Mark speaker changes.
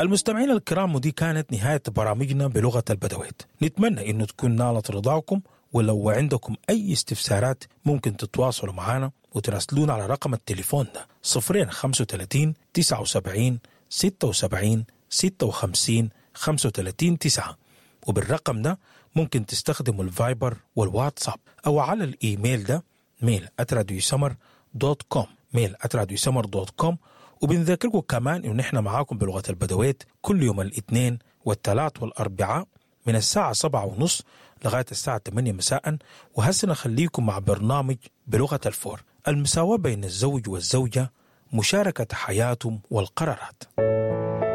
Speaker 1: المستمعين الكرام ودي كانت نهاية برامجنا بلغة البدويت نتمنى أنه تكون نالت رضاكم ولو عندكم أي استفسارات ممكن تتواصلوا معنا وتراسلونا على رقم التليفون ده 035 79 76 56 35 9 وبالرقم ده ممكن تستخدموا الفايبر والواتساب أو على الإيميل ده ميل سمر دوت كوم ميل سمر دوت كوم وبنذكركم كمان إنه نحن معاكم بلغة البدويت كل يوم الاثنين والثلاث والأربعاء من الساعة سبعة ونص لغاية الساعة 8 مساء وهسه نخليكم مع برنامج بلغة الفور المساواة بين الزوج والزوجة مشاركة حياتهم والقرارات